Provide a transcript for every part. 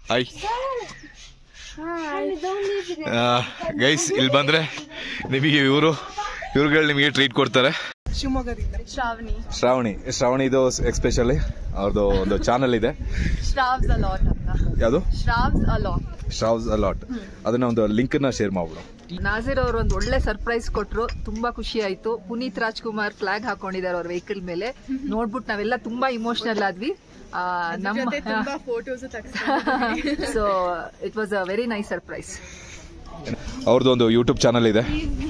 Hi guys ಇಲ್ಲಿ ಬಂದ್ರೆ ನಿಮಗೆ ಇವರು ಇವ್ರುಗಳು ನಿಮಗೆ ಟ್ರೀಟ್ ಕೊಡ್ತಾರೆ ಶಿವಮೊಗ್ಗದಿಂದ ಶ್ರಾವಣಿ ಶ್ರಾವಣಿ ಶ್ರಾವಣಿದು ಎಕ್ಸ್ಪೆಷಲಿ ಅವ್ರದ್ದು ಒಂದು ಚಾನಲ್ ಇದೆ ಶ್ರಾವ್ಸ್ ಅಲಾಟ್ ಅಂತ ಯಾವುದು ಶ್ರಾವ್ಸ್ ಅಲಾಟ್ ಶ್ರಾವ್ಸ್ ಅಲಾಟ್ ಅದನ್ನ ಒಂದು ಲಿಂಕ್ ನ ಶೇರ್ ಮಾಡ್ಬಿಡು ನಾಜಿರ್ ಅವರು ಒಂದು ಒಳ್ಳೆ ಸರ್ಪ್ರೈಸ್ ಕೊಟ್ರು ತುಂಬಾ ಖುಷಿ ಆಯ್ತು ಪುನೀತ್ ರಾಜ್ಕುಮಾರ್ ಫ್ಲಾಗ್ ಹಾಕೊಂಡಿದ್ದಾರೆ ಅವ್ರ ವೆಹಿಕಲ್ ಮೇಲೆ ನೋಡ್ಬಿಟ್ಟು ನಾವೆಲ್ಲ ತುಂಬಾ ಇಮೋಷನಲ್ ಆದ್ವಿ ಆ, ನಮ್ಮ photos so it was a very nice surprise ಅವ್ರದ್ದು ಒಂದು ಯೂಟ್ಯೂಬ್ ಚಾನಲ್ ಇದೆ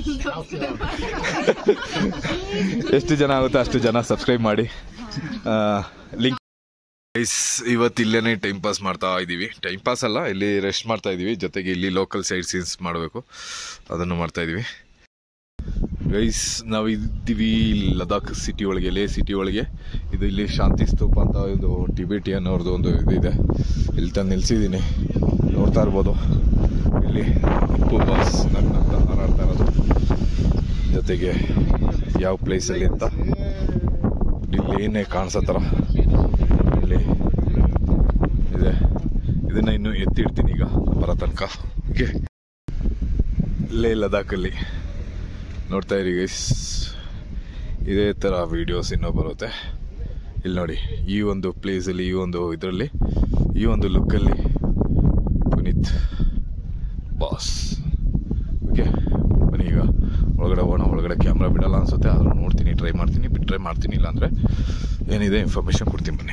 ಎಷ್ಟು ಜನ ಆಗುತ್ತೋ ಅಷ್ಟು ಜನ ಸಬ್ಸ್ಕ್ರೈಬ್ ಮಾಡಿ ಲಿಂಕ್ ಗೈಸ್ ಇವತ್ತು ಇಲ್ಲೇನೆ ಟೈಮ್ ಪಾಸ್ ಮಾಡ್ತಾ ಇದ್ದೀವಿ ಟೈಮ್ ಪಾಸ್ ಅಲ್ಲ ಇಲ್ಲಿ ರೆಸ್ಟ್ ಮಾಡ್ತಾ ಇದ್ದೀವಿ ಜೊತೆಗೆ ಇಲ್ಲಿ ಲೋಕಲ್ ಸೈಡ್ ಸೀನ್ಸ್ ಮಾಡಬೇಕು ಅದನ್ನು ಮಾಡ್ತಾ ಇದ್ದೀವಿ ಗೈಸ್ ನಾವು ಇದ್ದೀವಿ ಲದಾಖ್ ಸಿಟಿ ಒಳಗೆ ಲೇ ಸಿಟಿ ಒಳಗೆ ಇದು ಇಲ್ಲಿ ಶಾಂತಿ ಸ್ತೂಪ ಅಂತ ಇದು ಟಿಬೆಟಿಯನ್ ಅವ್ರದ್ದು ಒಂದು ಇದು ಇದೆ ಇಲ್ಲಿ ತಂದು ನಿಲ್ಸಿದ್ದೀನಿ ನೋಡ್ತಾ ಇರ್ಬೋದು ಇಲ್ಲಿ ಅಪ್ಪು ಬಾಸ್ ನನ್ನ ಅಂತ ಹಾರಾಡ್ತಾ ಇರೋದು ಜೊತೆಗೆ ಯಾವ ಪ್ಲೇಸಲ್ಲಿ ಅಂತ ಇಲ್ಲಿ ಏನೇ ಕಾಣಿಸೋ ಥರ ಇಲ್ಲಿ ಇದೆ ಇದನ್ನ ಇನ್ನು ಎತ್ತಿಡ್ತೀನಿ ಈಗ ಬರೋ ತನಕ ಓಕೆ ಲೇ ಲದಾಖಲ್ಲಿ ನೋಡ್ತಾ ಇರಿ ಗೈಸ್ ಇದೇ ಥರ ವೀಡಿಯೋಸ್ ಇನ್ನೂ ಬರುತ್ತೆ ಇಲ್ಲಿ ನೋಡಿ ಈ ಒಂದು ಪ್ಲೇಸಲ್ಲಿ ಈ ಒಂದು ಇದರಲ್ಲಿ ಈ ಒಂದು ಲುಕ್ಕಲ್ಲಿ ಪುನೀತ್ ಬಾಸ್ ಓಕೆ ಬನ್ನಿ ಈಗ ಒಳಗಡೆ ಹೋಗೋಣ ಒಳಗಡೆ ಕ್ಯಾಮ್ರಾ ಬಿಡಲ್ಲ ಅನ್ಸುತ್ತೆ ಆದರೂ ನೋಡ್ತೀನಿ ಟ್ರೈ ಮಾಡ್ತೀನಿ ಬಿಟ್ಟರೆ ಮಾಡ್ತೀನಿ ಇಲ್ಲಾಂದರೆ ಏನಿದೆ ಇನ್ಫಾರ್ಮೇಷನ್ ಕೊಡ್ತೀನಿ ಬನ್ನಿ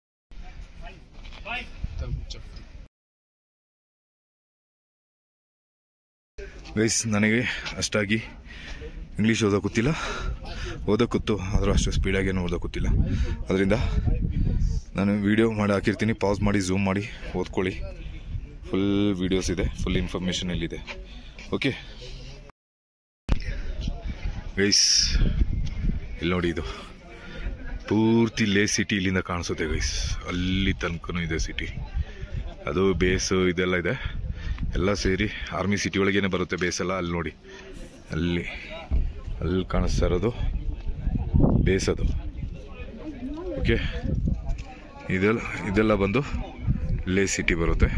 ಗೈಸ್ ನನಗೆ ಅಷ್ಟಾಗಿ ಇಂಗ್ಲೀಷ್ ಓದೋ ಗೊತ್ತಿಲ್ಲ ಓದೋ ಗೊತ್ತು ಆದರೂ ಅಷ್ಟು ಸ್ಪೀಡಾಗಿ ಏನು ಓದೋ ಗೊತ್ತಿಲ್ಲ ಅದರಿಂದ ನಾನು ವಿಡಿಯೋ ಮಾಡಿ ಹಾಕಿರ್ತೀನಿ ಪಾಸ್ ಮಾಡಿ ಝೂಮ್ ಮಾಡಿ ಓದ್ಕೊಳ್ಳಿ ಫುಲ್ ವಿಡಿಯೋಸ್ ಇದೆ ಫುಲ್ ಇನ್ಫಾರ್ಮೇಷನ್ ಇಲ್ಲಿದೆ ಓಕೆ ಗೈಸ್ ಇಲ್ಲಿ ನೋಡಿ ಇದು ಪೂರ್ತಿ ಲೇ ಸಿಟಿ ಇಲ್ಲಿಂದ ಕಾಣಿಸುತ್ತೆ ಗೈಸ್ ಅಲ್ಲಿ ತನಕನೂ ಇದೆ ಸಿಟಿ ಅದು ಬೇಸು ಇದೆಲ್ಲ ಇದೆ ಎಲ್ಲ ಸೇರಿ ಆರ್ಮಿ ಸಿಟಿ ಒಳಗೇನೆ ಬರುತ್ತೆ ಬೇಸ್ ಎಲ್ಲ ಅಲ್ಲಿ ನೋಡಿ ಅಲ್ಲಿ ಅಲ್ಲಿ ಕಾಣಿಸ್ತಾ ಇರೋದು ಬೇಸ್ ಅದು ಓಕೆ ಇದೆಲ್ಲ ಇದೆಲ್ಲ ಬಂದು ಲೇ ಸಿಟಿ ಬರುತ್ತೆ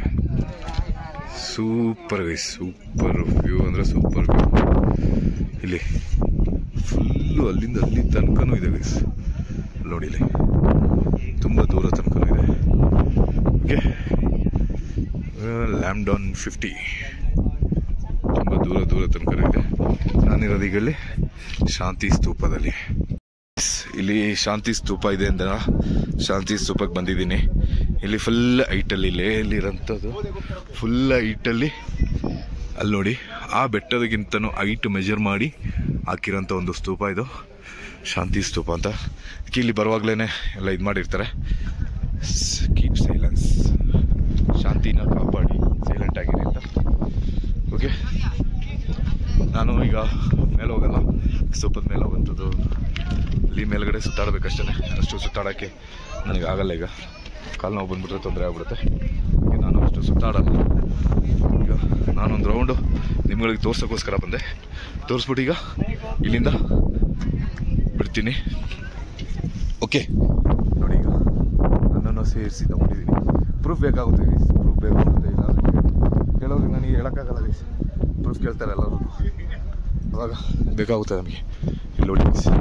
ಸೂಪರ್ ಗೈಸ್ ಸೂಪರ್ ವ್ಯೂ ಅಂದರೆ ಸೂಪರ್ ವ್ಯೂ ಇಲ್ಲಿ ಫುಲ್ಲು ಅಲ್ಲಿಂದ ಅಲ್ಲಿ ತನಕನೂ ಇದೆ ಗೈಸ್ ನೋಡಿ ಇಲ್ಲಿ ತುಂಬ ದೂರ ತನಕನೂ ಇದೆ ಓಕೆ ಲ್ಯಾಮ್ಡಾನ್ ಫಿಫ್ಟಿ ತುಂಬ ದೂರ ದೂರ ತನಕ ಇದೆ ನಾನಿರೋದು ಈಗ ಇಲ್ಲಿ ಶಾಂತಿ ಸ್ತೂಪದಲ್ಲಿ ಇಲ್ಲಿ ಶಾಂತಿ ಸ್ತೂಪ ಇದೆ ಅಂತ ಶಾಂತಿ ಸ್ತೂಪಕ್ಕೆ ಬಂದಿದ್ದೀನಿ ಇಲ್ಲಿ ಫುಲ್ ಹೈಟಲ್ಲಿ ಲೇಲಿರೋಂಥದ್ದು ಫುಲ್ ಹೈಟಲ್ಲಿ ಅಲ್ಲಿ ನೋಡಿ ಆ ಬೆಟ್ಟದಗಿಂತನೂ ಹೈಟ್ ಮೆಜರ್ ಮಾಡಿ ಹಾಕಿರೋಂಥ ಒಂದು ಸ್ತೂಪ ಇದು ಶಾಂತಿ ಸ್ತೂಪ ಅಂತ ಅದಕ್ಕೆ ಇಲ್ಲಿ ಬರುವಾಗಲೇ ಎಲ್ಲ ಇದು ಮಾಡಿರ್ತಾರೆ ಕೀಪ್ ಸೈಲೆನ್ಸ್ ಶಾಂತಿನ ಕಾಪಾಡಿ ಸೈಲೆಂಟ್ ಆಗಿರಿ ಅಂತ ಓಕೆ ನಾನು ಈಗ ಮೇಲೆ ಹೋಗಲ್ಲ ಸ್ತೂಪದ ಮೇಲೆ ಹೋಗುವಂಥದ್ದು ಇಲ್ಲಿ ಮೇಲ್ಗಡೆ ಸುತ್ತಾಡಬೇಕಷ್ಟೇ ಅಷ್ಟು ಸುತ್ತಾಡೋಕ್ಕೆ ನನಗೆ ಆಗಲ್ಲ ಈಗ ಕಾಲು ನೋವು ಬಂದ್ಬಿಟ್ರೆ ತೊಂದರೆ ಆಗ್ಬಿಡುತ್ತೆ ಈಗ ನಾನು ಅಷ್ಟು ಸುತ್ತಾಡಲ್ಲ ಈಗ ನಾನೊಂದು ರೌಂಡು ನಿಮ್ಗಳಿಗೆ ತೋರ್ಸೋಕ್ಕೋಸ್ಕರ ಬಂದೆ ತೋರಿಸ್ಬಿಟ್ಟು ಈಗ ಇಲ್ಲಿಂದ ಬಿಡ್ತೀನಿ ಓಕೆ ನೋಡಿ ಈಗ ನನ್ನನ್ನು ಸೇರಿಸಿ ತಗೊಂಡಿದ್ದೀನಿ ಪ್ರೂಫ್ ಬೇಕಾಗುತ್ತೆ ಗೈಸ್ ಪ್ರೂಫ್ ಬೇಕಾಗುತ್ತೆ ಇಲ್ಲ ಕೆಲವ್ರಿಗೆ ನನಗೆ ಹೇಳೋಕ್ಕಾಗಲ್ಲ ಗೈಸ್ ಪ್ರೂಫ್ ಕೇಳ್ತಾರೆ ಎಲ್ಲರೂ ಅವಾಗ ಬೇಕಾಗುತ್ತೆ ನಮಗೆ ಇಲ್ಲಿ ನೋಡಿ ಗೈಸ್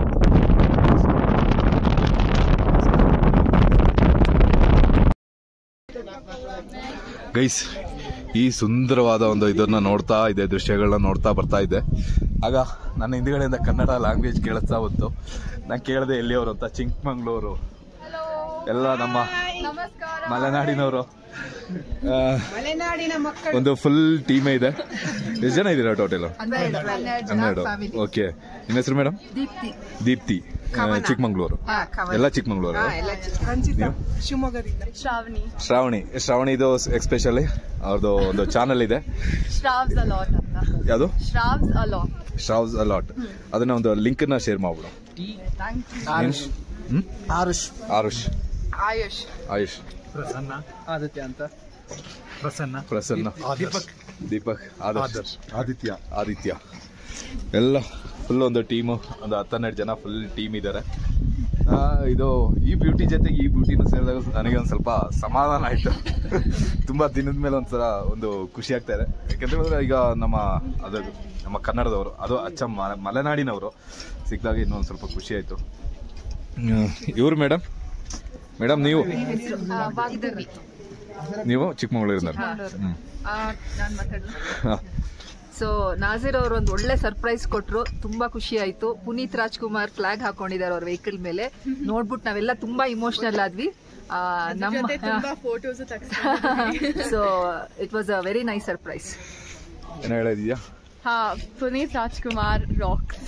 ಗೈಸ್ ಈ ಸುಂದರವಾದ ಒಂದು ಇದನ್ನ ನೋಡ್ತಾ ಇದೆ ದೃಶ್ಯಗಳನ್ನ ನೋಡ್ತಾ ಬರ್ತಾ ಇದ್ದೆ ಆಗ ನನ್ನ ಹಿಂದ್ಗಡೆಯಿಂದ ಕನ್ನಡ ಲ್ಯಾಂಗ್ವೇಜ್ ಕೇಳಿಸ್ತಾ ಬಂತು ನಾನು ಕೇಳಿದೆ ಎಲ್ಲಿಯವರು ಅಂತ ಚಿಕ್ಕಮಂಗ್ಳೂರು ಎಲ್ಲ ನಮ್ಮ ಮಲೆನಾಡಿನವರು ಆ, ಮಲೆನಾಡಿನ ಮಕ್ಕಳು ಒಂದು ಫುಲ್ ಟೀಮೇ ಇದೆ ಎಷ್ಟು ಜನ ಇದ್ದೀರಾ ಟೋಟಲ್ ಹನ್ನೆರಡು ಓಕೆ ನಿಮ್ಮ ಹೆಸರು ಮೇಡಮ್ ದೀಪ್ತಿ ದೀಪ್ತಿ ಆ, ಚಿಕ್ಕಮಂಗ್ಳೂರು ಎಲ್ಲ ಚಿಕ್ಕಮಂಗ್ಳೂರು ಎಲ್ಲ ರಂಜಿತಾ ಶಿವಮೊಗ್ಗದಿಂದ ಶ್ರಾವಣಿ ಶ್ರಾವಣಿ ಶ್ರಾವಣಿದು ಎಕ್ಸ್ಪೆಷಲಿ ಅವ್ರದ್ದು ಒಂದು ಚಾನಲ್ ಇದೆ ಶ್ರಾವ್ಸ್ ಅಲಾಟ್ ಅಂತ ಯಾವುದು ಶ್ರಾವ್ಸ್ ಅಲಾಟ್ ಶ್ರಾವ್ಸ್ ಅಲಾಟ್ ಅದನ್ನ ಒಂದು ಲಿಂಕ್ ನ ಶೇರ್ ಮಾಡ್ಬಿಡು ಥ್ಯಾಂಕ್ ಯು ಹ್ಮ್? ಆರುಷ್ ಆರುಷ್ ಆಯುಷ್ ಆಯುಷ್ ಪ್ರಸನ್ನ ಆದಿತ್ಯ ಅಂತ ಪ್ರಸನ್ನ ಪ್ರಸನ್ನ ದೀಪಕ್ ದೀಪಕ್ ಆದರ್ಶ್ ಆದರ್ಶ್. ಆದಿತ್ಯ ಆದಿತ್ಯ ಎಲ್ಲ ಫುಲ್ ಒಂದು ಟೀಮು ಒಂದು ಹತ್ತೆರಡು ಜನ ಫುಲ್ ಟೀಮ್ ಇದ್ದಾರೆ ಆ, ಇದು ಈ ಬ್ಯೂಟಿ ಜೊತೆಗೆ ಈ ಬ್ಯೂಟಿನ ಸೇರಿದಾಗ ನನಗೆ ಒಂದು ಸ್ವಲ್ಪ ಸಮಾಧಾನ ಆಯ್ತು ತುಂಬಾ ದಿನದ ಮೇಲೆ ಒಂಥರ ಒಂದು ಖುಷಿ ಆಗ್ತಾ ಇದೆ ಯಾಕಂದ್ರೆ ಈಗ ನಮ್ಮ ಅದು ನಮ್ಮ ಕನ್ನಡದವರು ಅದು ಅಚ್ಚ ಮ- ಮಲೆನಾಡಿನವರು ಸಿಕ್ಕಿದಾಗ ಇನ್ನೊಂದು ಸ್ವಲ್ಪ ಖುಷಿ ಆಯ್ತು ಇವರು ಮೇಡಮ್ ಮೇಡಮ್ ನೀವು ವಾಗ್ದೇವಿ ನೀವು ಚಿಕ್ಕಮಗಳೂರಿನ ಹ್ಮ್ ನಾನು ಮಾತಾಡೋದು ಹಾ. ಸೊ ನಾಜೀರ್ ಅವರು ಒಂದು ಒಳ್ಳೆ ಸರ್ಪ್ರೈಸ್ ಕೊಟ್ರು ತುಂಬಾ ಖುಷಿ ಆಯ್ತು ಪುನೀತ್ ರಾಜ್ಕುಮಾರ್ ಫ್ಲಾಗ್ ಹಾಕೊಂಡಿದ್ದಾರೆ ಅವ್ರ ವೆಹಿಕಲ್ ಮೇಲೆ ನೋಡ್ಬಿಟ್ಟು ನಾವೆಲ್ಲ ತುಂಬಾ ಇಮೋಷನಲ್ ಆದ್ವಿ ಆ, ನಮ್ಮ photos so it was a very nice surprise ಏನೋ ಹೇಳೋದಿದ್ಯಾ ಹಾ ಪುನೀತ್ ರಾಜ್ಕುಮಾರ್ ರಾಕ್ಸ್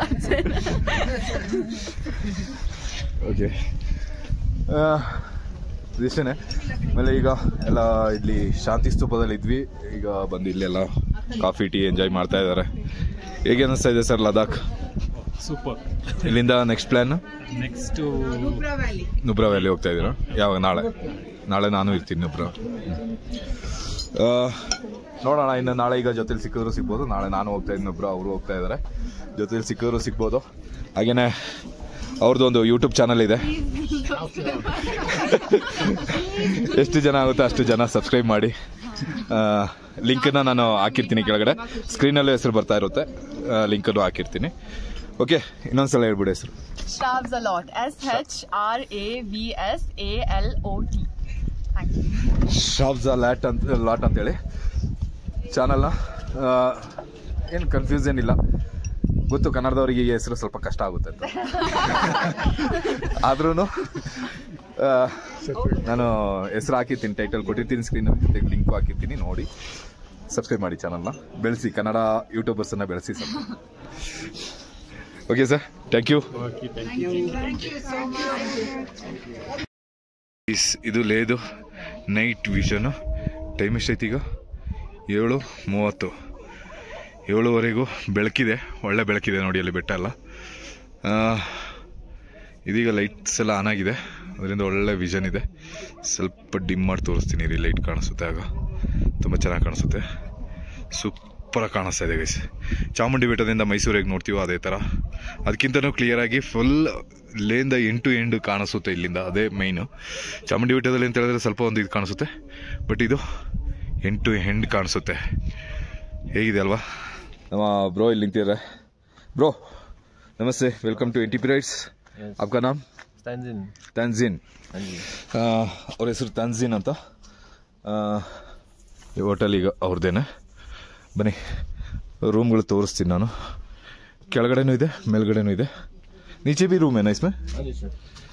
ಓಕೆ ಇಷ್ಟೇ ಆಮೇಲೆ ಈಗ ಎಲ್ಲ ಇಲ್ಲಿ ಶಾಂತಿ ಸ್ತೂಪದಲ್ಲಿ ಇದ್ವಿ ಈಗ ಬಂದು ಇಲ್ಲೆಲ್ಲ ಕಾಫಿ ಟೀ ಎಂಜಾಯ್ ಮಾಡ್ತಾ ಇದ್ದಾರೆ ಹೇಗೆ ಅನಿಸ್ತಾ ಇದೆ ಸರ್ ಲದಾಖ್ ಸೂಪರ್ ಇಲ್ಲಿಂದ next plan next Nubra valley ಹೋಗ್ತಾ ಇದ್ದೀರಾ ಯಾವಾಗ ನಾಳೆ ನಾಳೆ ನಾನು ಇರ್ತೀನಿ ನುಬ್ರಾ ಆ, ನೋಡೋಣ ಇನ್ನು ನಾಳೆ ಈಗ ಜೊತೆಲಿ ಸಿಕ್ಕಿದ್ರು ಸಿಗ್ಬೋದು ನಾಳೆ ನಾನು ಹೋಗ್ತಾ ಇದ್ದೀನಿ ನುಬ್ರಾ ಅವರು ಹೋಗ್ತಾ ಇದ್ದಾರೆ ಜೊತೆಲಿ ಸಿಕ್ಕಿದ್ರು ಸಿಗ್ಬೋದು ಹಾಗೇನೆ ಅವ್ರದ್ದು ಒಂದು ಯೂಟ್ಯೂಬ್ ಚಾನಲ್ ಇದೆ ಎಷ್ಟು ಜನ ಆಗುತ್ತೋ ಅಷ್ಟು ಜನ ಸಬ್ಸ್ಕ್ರೈಬ್ ಮಾಡಿ ಲಿಂಕನ್ನು ನಾನು ಹಾಕಿರ್ತೀನಿ ಕೆಳಗಡೆ ಸ್ಕ್ರೀನಲ್ಲೂ ಹೆಸರು ಬರ್ತಾ ಇರುತ್ತೆ ಲಿಂಕನ್ನು ಹಾಕಿರ್ತೀನಿ ಓಕೆ ಇನ್ನೊಂದ್ಸಲ ಹೇಳ್ಬಿಡಿ ಹೆಸರು Shavs a lot. S H R A V S A L O T. Thank you. Shops lot ಅಂತ ಲಾಟ್ ಅಂತೇಳಿ ಚಾನಲ್ನ ಏನು ಕನ್ಫ್ಯೂಸ್ ಏನಿಲ್ಲ ಗೊತ್ತು ಕನ್ನಡದವರಿಗೆ ಈ ಹೆಸರು ಸ್ವಲ್ಪ ಕಷ್ಟ ಆಗುತ್ತೆ ಅಂತ ಆದ್ರೂ ನಾನು ಹೆಸರು ಹಾಕಿರ್ತೀನಿ ಟೈಟಲ್ ಕೊಟ್ಟಿರ್ತೀನಿ ಸ್ಕ್ರೀನ್ ಜೊತೆಗೆ ಲಿಂಕ್ ಹಾಕಿರ್ತೀನಿ ನೋಡಿ ಸಬ್ಸ್ಕ್ರೈಬ್ ಮಾಡಿ ಚಾನಲ್ನ ಬೆಳೆಸಿ ಕನ್ನಡ ಯೂಟ್ಯೂಬರ್ಸನ್ನು ಬೆಳೆಸಿ ಸ್ವಲ್ಪ okay sir thank you okay thank you ಇಸ್ ಇದು ಲೇದು ನೈಟ್ ವಿಷನು ಟೈಮ್ ಎಷ್ಟೈತಿ ಈಗ ಏಳು ಮೂವತ್ತು ಏಳುವರೆಗೂ ಬೆಳಕಿದೆ ಒಳ್ಳೆ ಬೆಳಕಿದೆ ನೋಡಿ ಅಲ್ಲಿ ಬೆಟ್ಟ ಎಲ್ಲ ಆ, ಇದೀಗ ಲೈಟ್ಸ್ ಎಲ್ಲ ಆನ್ ಆಗಿದೆ ಅದರಿಂದ ಒಳ್ಳೆ ವಿಷನ್ ಇದೆ ಸ್ವಲ್ಪ ಡಿಮ್ ಮಾಡಿ ತೋರಿಸ್ತೀನಿ ರೀ ಲೈಟ್ ಕಾಣಿಸುತ್ತೆ ಆಗ ತುಂಬ ಚೆನ್ನಾಗಿ ಕಾಣಿಸುತ್ತೆ ಸೂಪರಾಗಿ ಕಾಣಿಸ್ತಾ ಇದೆ ಗೈಸ್ ಚಾಮುಂಡಿ ಬೆಟ್ಟದಿಂದ ಮೈಸೂರಿಗೆ ನೋಡ್ತೀವೋ ಅದೇ ಥರ ಅದಕ್ಕಿಂತನೂ ಕ್ಲಿಯರಾಗಿ ಫುಲ್ ಲೇಂದ ಎಂಟು ಎಂಡು ಕಾಣಿಸುತ್ತೆ ಇಲ್ಲಿಂದ ಅದೇ ಮೈನು ಚಾಮುಂಡಿ ಬೆಟ್ಟದಲ್ಲಿ ಅಂತ ಹೇಳಿದ್ರೆ ಸ್ವಲ್ಪ ಒಂದು ಇದು ಕಾಣಿಸುತ್ತೆ ಬಟ್ ಇದು ಎಂಟು ಎಂಡ್ ಕಾಣಿಸುತ್ತೆ ಹೇಗಿದೆ ಅಲ್ವಾ ನಮ್ಮ ಬ್ರೋ ಇಲ್ಲಿ ನಿಂತಿದ್ದಾರೆ ಬ್ರೋ ನಮಸ್ತೆ ವೆಲ್ಕಮ್ ಟು ಎಂಟಿ ಪಿರೈಡ್ಸ್ आपका नाम Stanzin. ತನ್ಜಿನ್ हाँ जी ಅವ್ರ ಹೆಸರು ತನ್ಜಿನ್ ಅಂತ ಆ, ಈ ಹೋಟೆಲ್ ಈಗ ಅವ್ರದ್ದೇನೆ ಬನ್ನಿ ರೂಮ್ಗಳು ತೋರಿಸ್ತೀನಿ ನಾನು ಕೆಳಗಡೆನೂ ಇದೆ ಮೇಲ್ಗಡೆನೂ ಇದೆ ನೀಚೆ ಬಿ ರೂಮ್ ಏನಾ ಇಸ್ಮೆ हाँ जी सर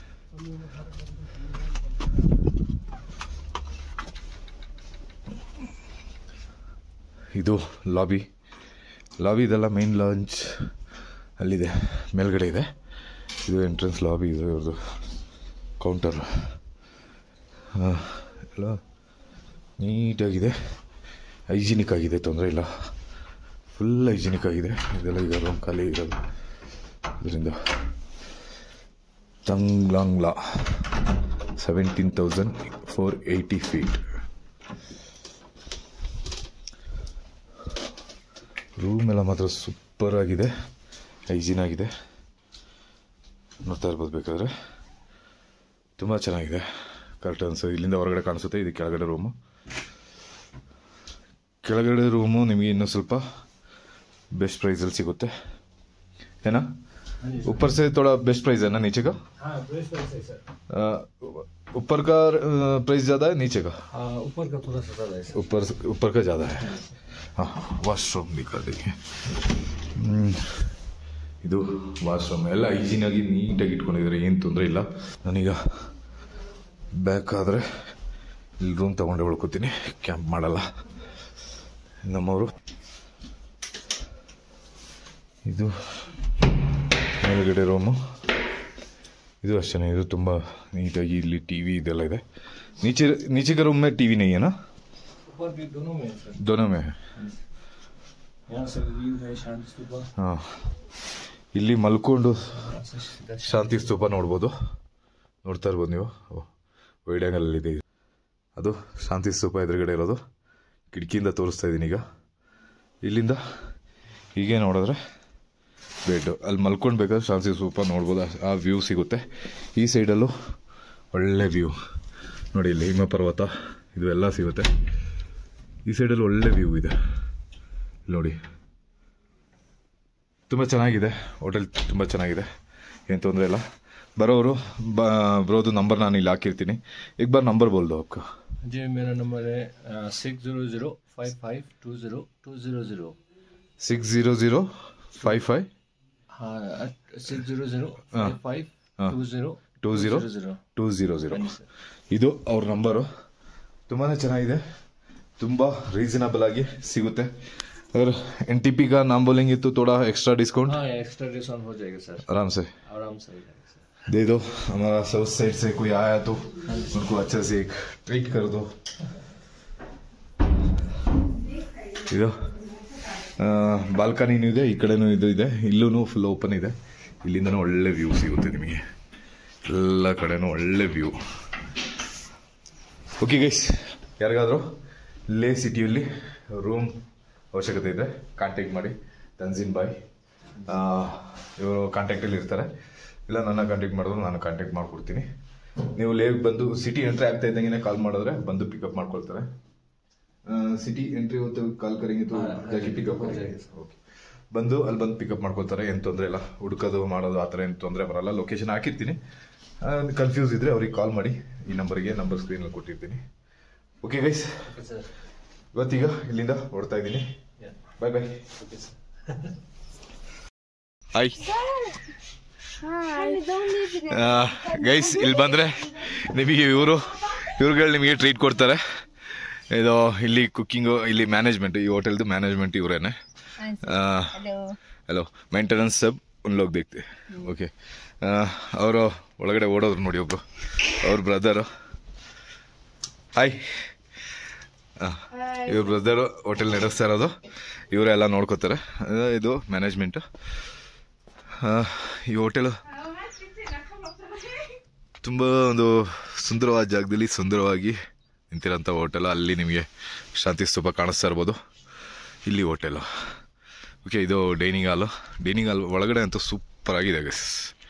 ಇದು ಲಾಬಿ ಲಾಬಿ ಇದೆಲ್ಲ ಮೈನ್ ಲಾಂಚ್ ಅಲ್ಲಿದೆ ಮೇಲ್ಗಡೆ ಇದೆ ಇದು ಎಂಟ್ರೆನ್ಸ್ ಲಾಬಿ ಇದು ಇವ್ರದ್ದು ಕೌಂಟರ್ ಎಲ್ಲ ನೀಟಾಗಿದೆ ಹೈಜಿನಿಕ್ ಆಗಿದೆ ತೊಂದರೆ ಇಲ್ಲ ಫುಲ್ ಹೈಜಿನಿಕ್ ಆಗಿದೆ ಇದೆಲ್ಲ ಈಗ ರೂಮ್ ಖಾಲಿ ಇರೋದು ಇದರಿಂದ Tanglangla seventeen thousand four eighty feet room ಎಲ್ಲ ಮಾತ್ರ ಸೂಪರ್ ಆಗಿದೆ ಹೈಜೀನ್ ಆಗಿದೆ ನೋಡ್ತಾ ಇರ್ಬೋದು ಬೇಕಾದ್ರೆ ತುಂಬ ಚೆನ್ನಾಗಿದೆ ಕರ್ಟನ್ಸ್ ಇಲ್ಲಿಂದ ಹೊರಗಡೆ ಕಾಣಿಸುತ್ತೆ ಇದು ಕೆಳಗಡೆ ರೂಮು ಕೆಳಗಡೆ ರೂಮು ನಿಮಗೆ ಇನ್ನೂ ಸ್ವಲ್ಪ ಬೆಸ್ಟ್ ಪ್ರೈಸಲ್ಲಿ ಸಿಗುತ್ತೆ ಏನಾ ऊपर से थोड़ा बेस्ट प्राइस है ना नीचे का हाँ बेस्ट प्राइस है सर अ, ऊपर का प्राइस ज़्यादा है नीचे का हाँ ऊपर का थोड़ा सा ज़्यादा है सर ऊपर ऊपर का ज़्यादा है हाँ ವಾಶ್ರೂಮ್ ದಿಕ್ಕಾ देखिए ಹ್ಮ್. ಇದು ವಾಶ್ರೂಮ್ ಎಲ್ಲ ಹೈಜೀನಾಗಿ ನೀಟಾಗಿ ಇಟ್ಕೊಂಡಿದ್ದಾರೆ ಏನು ತೊಂದರೆ ಇಲ್ಲ ನಾನೀಗ ಬೇಕಾದರೆ ಇಲ್ಲಿ ರೂಮ್ ತೊಗೊಂಡೆ ಉಳ್ಕೊತೀನಿ ಕ್ಯಾಂಪ್ ಮಾಡಲ್ಲ ನಮ್ಮವರು ಇದು ಮೇಲ್ಗಡೆ ರೂಮು ಇದು ಅಷ್ಟೇ ಇದು ತುಂಬ ನೀಟಾಗಿ ಇಲ್ಲಿ ಟಿ ವಿ ಇದೆಲ್ಲ ಇದೆ नीचे नीचे के रूम में टीवी नहीं है ना ऊपर भी दोनों में है सर दोनों में है यहाँ से व्यू है शांति स्तूपा ಹಾಂ ಇಲ್ಲಿ ಮಲ್ಕೊಂಡು ಶಾಂತಿ ಸ್ತೂಪ ನೋಡ್ಬೋದು ನೋಡ್ತಾ ಇರ್ಬೋದು ನೀವು ವೈಡ್ ಆ್ಯಂಗಲಲ್ಲಿದೆ ಇದು ಅದು ಶಾಂತಿ ಸ್ತೂಪ ಎದುರುಗಡೆ ಇರೋದು ಕಿಟಕಿಯಿಂದ ತೋರಿಸ್ತಾ ಇದ್ದೀನಿ ಈಗ ಇಲ್ಲಿಂದ ಹೀಗೆ ನೋಡಿದ್ರೆ ಬೆಡ್ಡು ಅಲ್ಲಿ ಮಲ್ಕೊಂಡು ಬೇಕಾದ್ರೆ ಶಾಂತಿ ಸ್ತೂಪ ನೋಡ್ಬೋದು ಆ- ಆ ವ್ಯೂ ಸಿಗುತ್ತೆ ಈ ಸೈಡಲ್ಲೂ ಒಳ್ಳೆ ವ್ಯೂ ನೋಡಿ ಇಲ್ಲಿ ಹಿಮ ಪರ್ವತ ಇದು ಎಲ್ಲ ಸಿಗುತ್ತೆ ಈ ಸೈಡಲ್ಲಿ ಒಳ್ಳೆ ವ್ಯೂ ಇದೆ ಇಲ್ಲಿ ನೋಡಿ ತುಂಬ ಚೆನ್ನಾಗಿದೆ ಹೋಟೆಲ್ ತುಂಬ ಚೆನ್ನಾಗಿದೆ ಏನು ತೊಂದರೆ ಇಲ್ಲ ಬರೋರು ಬ ಬರೋದು ನಂಬರ್ ನಾನು ಇಲ್ಲಿ ಹಾಕಿರ್ತೀನಿ ಈಗ ಬಾರ್ ನಂಬರ್ ಬೋಲ್ದು ಅಪ್ಕ जी मेरा नंबर है six zero zero five five to zero to zero zero six zero zero five five हाँ six zero zero five five to zero two zero zero two zero zero ಇದು ಅವ್ರ number ತುಂಬಾ ಚೆನ್ನಾಗಿದೆ ತುಂಬ reasonable ಆಗಿ ಸಿಗುತ್ತೆ अगर एन टी पी का नाम बोलेंगे तो थोड़ा एक्स्ट्रा डिस्काउंट हाँ एक्स्ट्रा डिस्काउंट हो जाएगा सर आराम से आराम से हो जाएगा सर दे दो हमारा साउथ साइड से कोई आया तो उनको अच्छे से एक ट्रीट कर दो ಇದು ಬಾಲ್ಕನಿನೂ ಇದೆ ಈ ಕಡೆನೂ ಇದು ಇದೆ ಇಲ್ಲೂ ಫುಲ್ ಓಪನ್ ಇದೆ ಇಲ್ಲಿಂದನೂ ಒಳ್ಳೆ ವ್ಯೂ ಸಿಗುತ್ತೆ ನಿಮಗೆ ಎಲ್ಲ ಕಡೆನೂ ಒಳ್ಳೆ ವ್ಯೂ ಓಕೆ ಗೈಸ್ ಯಾರಿಗಾದರೂ ಲೇ ಸಿಟಿಯಲ್ಲಿ ರೂಮ್ ಅವಶ್ಯಕತೆ ಇದೆ ಕಾಂಟ್ಯಾಕ್ಟ್ ಮಾಡಿ ತನ್ಜಿನ್ ಬಾಯ್ ಇವರು ಕಾಂಟ್ಯಾಕ್ಟಲ್ಲಿ ಇರ್ತಾರೆ ಇಲ್ಲ ನನ್ನ ಕಾಂಟ್ಯಾಕ್ಟ್ ಮಾಡಿದ್ರು ನಾನು ಕಾಂಟ್ಯಾಕ್ಟ್ ಮಾಡ್ಕೊಡ್ತೀನಿ ನೀವು ಲೇಗ್ ಬಂದು ಸಿಟಿ ಎಂಟ್ರಿ ಆಗ್ತಾ ಇದ್ದಂಗೆ ಕಾಲ್ ಮಾಡಿದ್ರೆ ಬಂದು ಪಿಕಪ್ ಮಾಡ್ಕೊಳ್ತಾರೆ ಸಿಟಿ ಎಂಟ್ರಿ ಹೊತ್ತು ಕಾಲ್ ಕರೆಂಗೆ ಜಾಕಿ ಪಿಕಪ್ ಓಕೆ ಬಂದು ಅಲ್ಲಿ ಬಂದು ಪಿಕಪ್ ಮಾಡ್ಕೊಳ್ತಾರೆ ಏನು ತೊಂದರೆ ಇಲ್ಲ ಹುಡುಕೋದು ಮಾಡೋದು ಆ ಥರ ಏನು ತೊಂದರೆ ಬರಲ್ಲ ಲೊಕೇಶನ್ ಹಾಕಿರ್ತೀನಿ ಕನ್ಫ್ಯೂಸ್ ಇದ್ರೆ ಅವ್ರಿಗೆ ಕಾಲ್ ಮಾಡಿ ಈ ನಂಬರ್ಗೆ ನಂಬರ್ ಸ್ಕ್ರೀನಲ್ಲಿ ಕೊಟ್ಟಿರ್ತೀನಿ ಓಕೆ ಗೈಸ್ ओके सर ಇವತ್ತೀಗ ಇಲ್ಲಿಂದ ಹೊಡ್ತಾ ಇದ್ದೀನಿ bye bye okay sir hi guys ಇಲ್ಲಿ ಬಂದರೆ ನಿಮಗೆ ಇವರು ಇವ್ರುಗಳು ನಿಮಗೆ ಟ್ರೀಟ್ ಕೊಡ್ತಾರೆ ಇದು ಇಲ್ಲಿ ಕುಕ್ಕಿಂಗು ಇಲ್ಲಿ ಮ್ಯಾನೇಜ್ಮೆಂಟ್ ಈ ಹೋಟೆಲ್ದು ಮ್ಯಾನೇಜ್ಮೆಂಟ್ ಇವರೇನೆ ಹಲೋ ಮೇಂಟೆನೆನ್ಸ್ ಸಬ್ ಉನ್ ಲೋಗ್ ದೇಖ್ತೆ ಓಕೆ ಅವರು ಒಳಗಡೆ ಓಡೋದ್ರು ನೋಡಿ ಒಬ್ರು ಅವ್ರ ಬ್ರದರು ಹಾಯ್ ಇವ್ರ ಬ್ರದರು ಹೋಟೆಲ್ ನಡೆಸ್ತಾ ಇರೋದು ಇವರೆಲ್ಲ ನೋಡ್ಕೋತಾರೆ ಆ, ಇದು ಮ್ಯಾನೇಜ್ಮೆಂಟು ಈ ಹೋಟೆಲು ತುಂಬ ಒಂದು ಸುಂದರವಾದ ಜಾಗದಲ್ಲಿ ಸುಂದರವಾಗಿ ನಿಂತಿರೋಂಥ ಹೋಟೆಲ್ ಅಲ್ಲಿ ನಿಮಗೆ ಶಾಂತಿ ಸ್ತೂಪ ಕಾಣಿಸ್ತಾ ಇರ್ಬೋದು ಇಲ್ಲಿ ಹೋಟೆಲು ಓಕೆ ಇದು ಡೈನಿಂಗ್ ಹಾಲು ಡೈನಿಂಗ್ ಹಾಲ್ ಒಳಗಡೆ ಅಂತೂ ಸೂಪರ್ ಆಗಿದೆ ಗೈಸ್